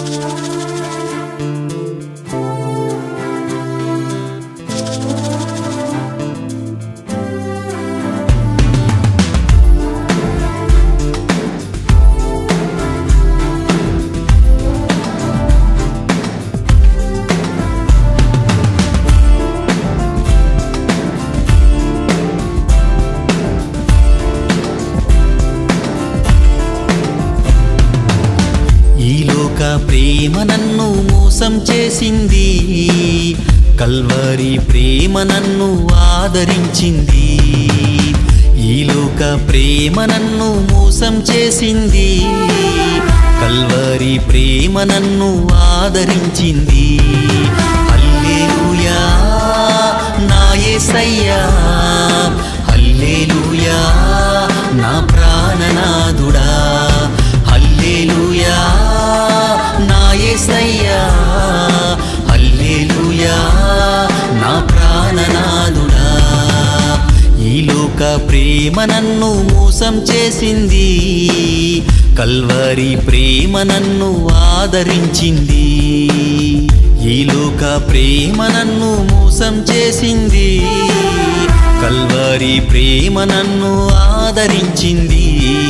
ఈ లోక ప్రేమ నన్ను మోసం చేసింది కల్వరి ప్రేమ నన్ను ఆదరించింది ఈ లోక ప్రేమ నన్ను మోసం చేసింది కల్వరి ప్రేమ నన్ను ఆదరించింది హల్లెలూయా నా యేసయ్యా హల్లెలూయా నా ప్రాణనాథుడా హల్లెలూయా నా యేసయ్యా హల్లెలూయా నా ప్రాణనాథుడా ఈ లోక ప్రేమ నన్ను మోసం చేసింది కల్వరి ప్రేమ నన్ను ఆదరించింది ఈ లోక ప్రేమ నన్ను మోసం చేసింది కల్వరి ప్రేమ నన్ను ఆదరించింది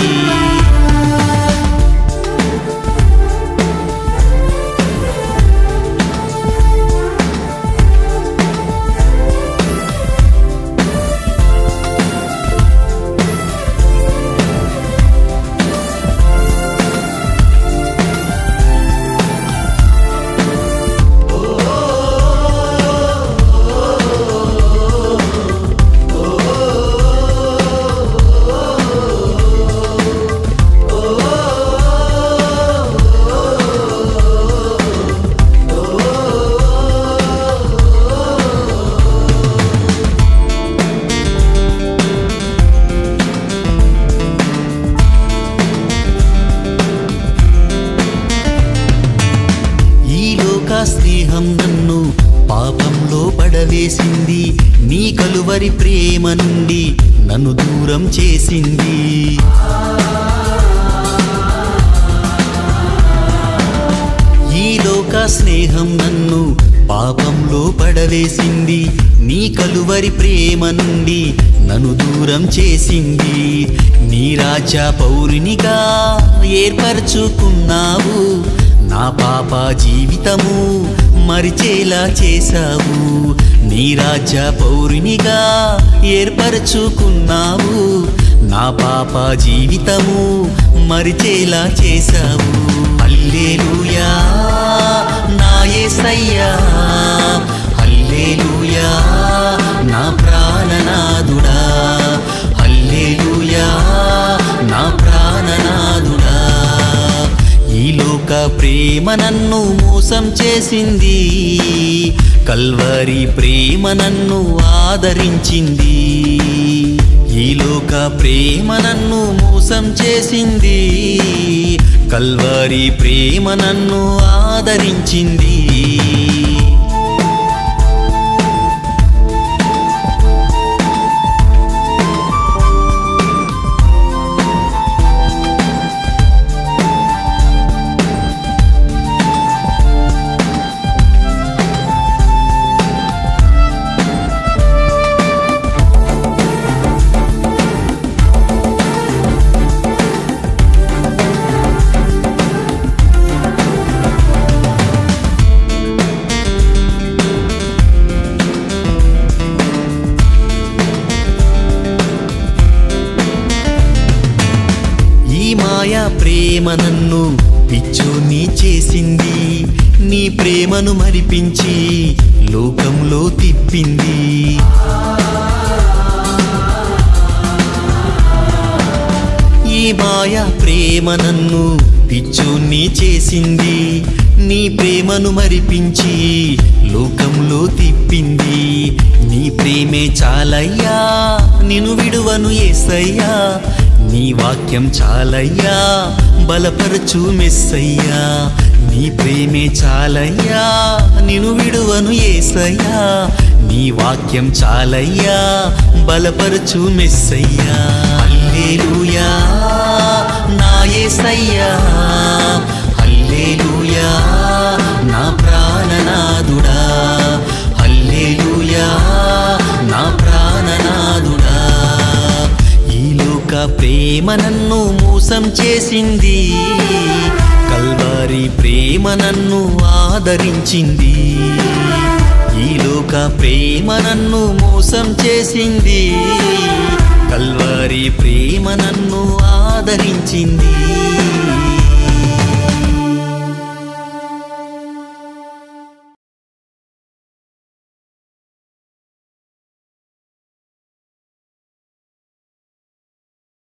ఈ లోక స్నేహం నన్ను పాపంలో పడవేసింది నీ కలువరి ప్రేమ నుండి నన్ను దూరం చేసింది ఈ లోక స్నేహం నన్ను పాపంలో పడవేసింది నీ కలువరి ప్రేమ నుండి నన్ను దూరం చేసింది నీ రాజ్య పౌరునిగా ఏర్పరచుకున్నావు నా పాప జీవితము మరిచేలా చేశావు నీ రాజ్య పౌరునిగా ఏర్పరచుకున్నావు నా పాప జీవితము మరిచేలా చేశావు హల్లెలూయా నా యేసయ్యా హల్లెలూయా నా ప్రాణనాథుడా హల్లెలూయా నా ప్రాణనాథుడా ఈ లోక ప్రేమ నన్ను మోసం చేసింది కల్వరి ప్రేమ నన్ను ఆదరించింది ఈ లోక ప్రేమ నన్ను మోసం చేసింది కల్వరి ప్రేమ నన్ను ఆదరించింది ఈ మాయా ప్రేమ నన్ను పిచ్చోని చేసింది నీ ప్రేమను మరిపించి లోకంలో తిప్పింది ఈ మాయా ప్రేమ నన్ను పిచ్చోని చేసింది నీ ప్రేమను మరిపించి లోకంలో తిప్పింది నీ ప్రేమే చాలయ్యా నిన్ను విడువను ఏసయ్యా నీ వాక్యం చాలయ్యా బలపరచు మెస్సయ్యా నీ ప్రేమే చాలయ్యా నిన్ను విడువను ఏసయ్యా నీ వాక్యం చాలయ్యా బలపరచు మెస్సయ్యా హల్లెలూయా నా యేసయ్యా హల్లెలూయా ప్రేమ నన్ను మోసం చేసింది కల్వారి ప్రేమ నన్ను ఆదరించింది ఈ లోక ప్రేమ నన్ను మోసం చేసింది కల్వారి ప్రేమ నన్ను ఆదరించింది